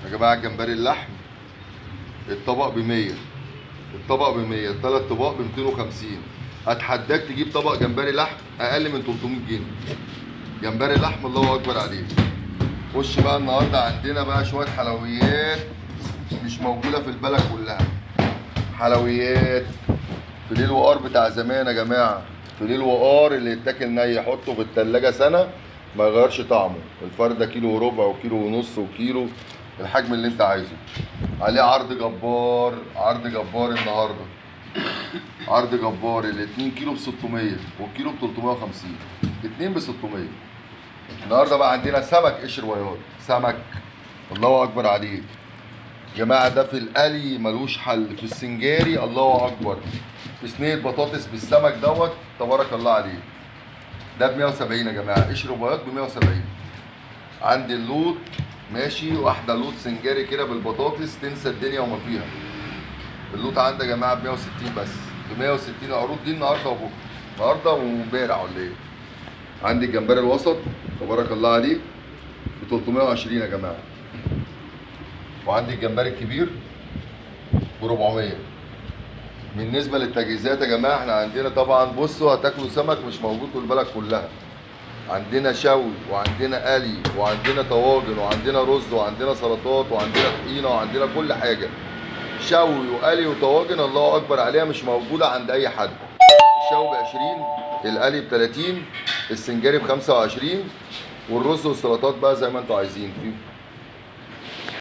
يا جماعه جمبري اللحم الطبق ب 100 الطبق ب 100 الثلاث طباق ب 250 اتحداك تجيب طبق جمبري لحم اقل من 300 جنيه جمبري لحم الله اكبر عليه خش بقى النهارده عندنا بقى شويه حلويات مش موجوده في البلد كلها حلويات فيليه الوقار بتاع زمان يا جماعه فيليه الوقار اللي يتاكل ني حطه في التلاجة سنه ما يغيرش طعمه الفرده كيلو وربع وكيلو ونص وكيلو الحجم اللي انت عايزه عليه عرض جبار عرض جبار النهارده عرض جبار ال 2 كيلو ب 600 والكيلو ب 350 اتنين ب 600 النهارده بقى عندنا سمك قشر بياض سمك الله اكبر عليك جماعه ده في القلي ملوش حل في السنجاري الله اكبر في صينيه بطاطس بالسمك دوت تبارك الله عليه ده ب 170 يا جماعه قشر بياض ب 170 عندي اللوت ماشي واحده لوت سنجاري كده بالبطاطس تنسى الدنيا وما فيها اللوت عندي يا جماعه ب 160 بس ب 160 العروض دي النهارده وبكره النهارده وامبارح ولا ايه عندي الجمبري الوسط تبارك الله عليه ب 320 يا جماعه وعندي الجمبري الكبير ب 400 بالنسبه للتجهيزات يا جماعه احنا عندنا طبعا بصوا هتاكلوا سمك مش موجود في البلد كلها عندنا شوي وعندنا قلي وعندنا طواجن وعندنا رز وعندنا سلطات وعندنا طحينه وعندنا كل حاجه شوي وقلي وطواجن الله اكبر عليها مش موجوده عند اي حد الشوي ب 20 القلي ب 30 السنجاري ب 25 والرز والسلطات بقى زي ما انتوا عايزين في